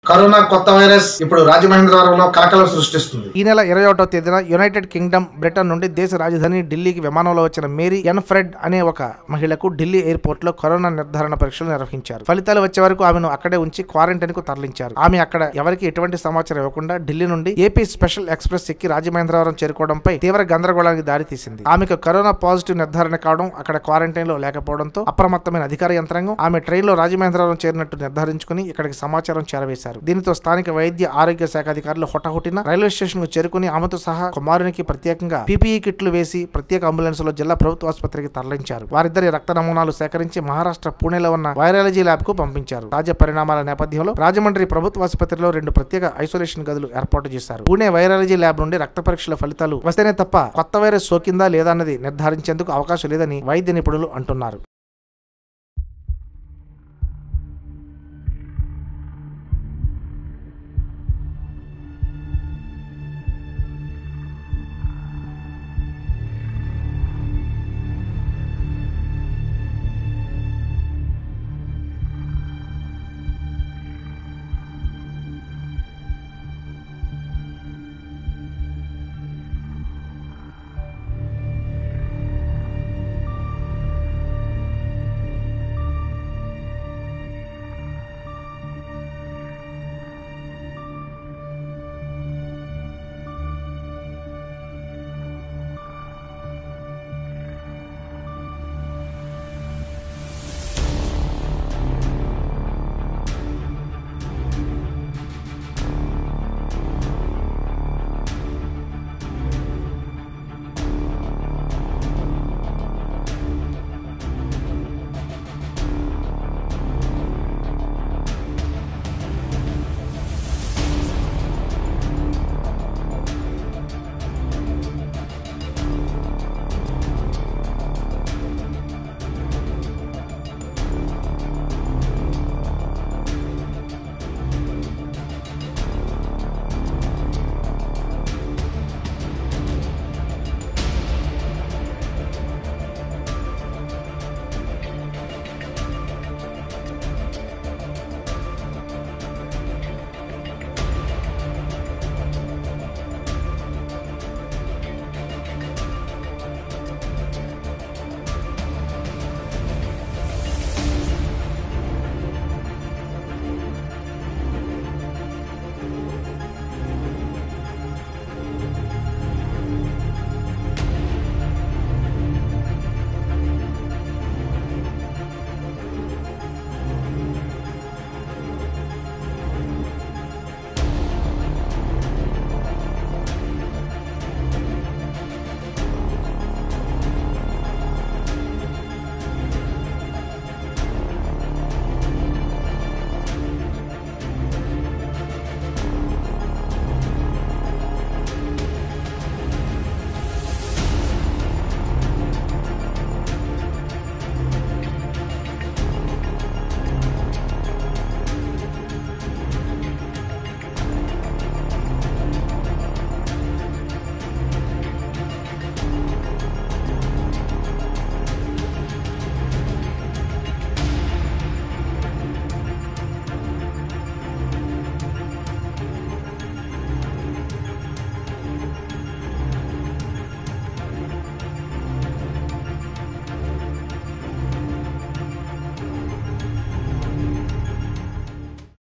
corona కొత్త virus ఇప్పుడు రాజమహేంద్రవరంలో కలకలం సృష్టిస్తుంది ఈ నెల ఇరవై ఒకటో తేదీన యునైటెడ్ కింగ్డమ్ బ్రిటన్ నుండి దేశ రాజధాని ఢిల్లీకి విమానంలో వచ్చిన మేరీ ఎన్ఫ్రెడ్ అనే ఒక మహిళకు ఢిల్లీ ఎయిర్పోర్ట్ లో కరోనా నిర్ధారణ పరీక్షలు నిర్వహించారు ఫలితాలు వచ్చే వరకు ఆమెను అక్కడే ఉంచి క్వారంటైన్ కు తరలించారు ఆమె అక్కడ ఎవరికి ఎటువంటి సమాచారం ఇవ్వకుండా ఢిల్లీ నుండి ఏపీ స్పెషల్ ఎక్స్ప్రెస్ ఎక్కి రాజమహేంద్రవరం చేరుకోవడంపై తీవ్ర గందరగోళానికి దారితీసింది ఆమెకు కరోనా పాజిటివ్ నిర్ధారణ కావడం అక్కడ క్వారంటైన్ లో లేకపోవడంతో అప్రమత్తమైన అధికార యంత్రాంగం ఆమె ట్రైన్ లో రాజమహేంద్రవరం చేరినట్టు నిర్ధారించుకుని ఇక్కడికి సమాచారం చేరవేశారు దీనితో స్థానిక వైద్య ఆరోగ్య శాఖ అధికారులు హుటాహుటిన రైల్వే స్టేషన్ కు చేరుకుని ఆమెతో సహా కుమారునికి ప్రత్యేకంగా పీపీఈ కిట్లు వేసి ప్రత్యేక అంబులెన్స్ లో జిల్లా ప్రభుత్వ ఆసుపత్రికి తరలించారు వారిద్దరి రక్త నమూనాలు సేకరించి మహారాష్ట్ర పూణేలో ఉన్న వైరాలజీ ల్యాబ్ కు పంపించారు తాజా పరిణామాల నేపథ్యంలో రాజమండ్రి ప్రభుత్వ ఆసుపత్రిలో రెండు ప్రత్యేక ఐసోలేషన్ గదులు ఏర్పాటు చేశారు పూణే వైరాలజీ ల్యాబ్ నుండి రక్త పరీక్షల ఫలితాలు వస్తేనే తప్ప కొత్త వైరస్ సోకిందా లేదా అన్నది నిర్ధారించేందుకు అవకాశం లేదని వైద్య నిపుణులు అంటున్నారు